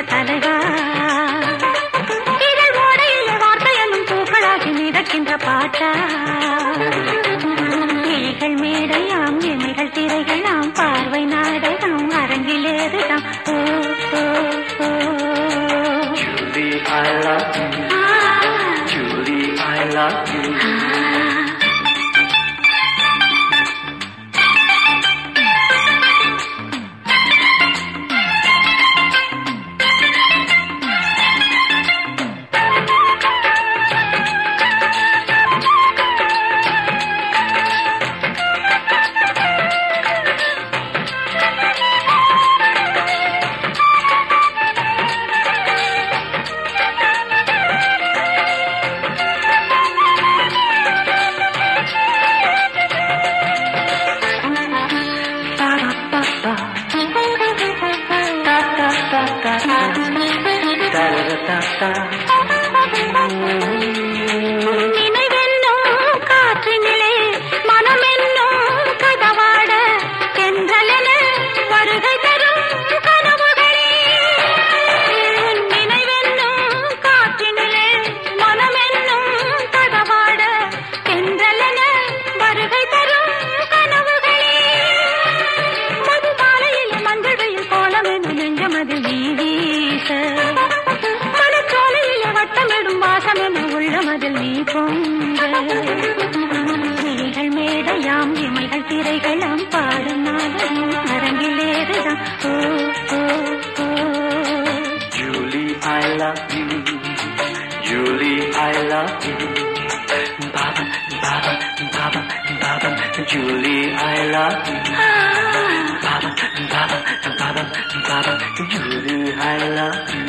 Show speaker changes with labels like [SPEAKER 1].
[SPEAKER 1] தலைவா இதழ் ஓடையிலே வார்த்தை என்னும் பூக்களாகி மிதக்கின்ற பாட்டா கிளிகள் மேடையாம் எமைகள் திரைகளாம் பார்வை நாடகம் அரங்கிலேதுதான் ஓ ஓ ஓ
[SPEAKER 2] Julie, I love you.
[SPEAKER 1] Ah,
[SPEAKER 2] Julie, I love you.
[SPEAKER 1] நினைவென்னும் காற்றினிலே மனமென்னும் கதவாட தென்றலென வருகை தரும் கனவுகளே நினைவென்னும் காற்றினிலே மனமென்னும் கதவாட தென்றலென வருகை தரும் கனவுகளே மதுபாலையில் மஞ்சள் வெயில் கோலமென்று நெஞ்சமதில் நீ வீச மலச்சோலையிலே வட்டமிடும் வாசம் என உள்ளமதில் நீ பொங்க கிளிகள் மேடையாம் இமைகள் திரைகளாம் பாடும் நாடகம் அரங்கிலேதுதான் ஓ ஓ ஓ
[SPEAKER 2] Julie, I love you. Julie, I love you. Baba, Baba, Baba, Baba. Julie, I love you. Baba, Baba, Baba, Baba. Julie, I love you.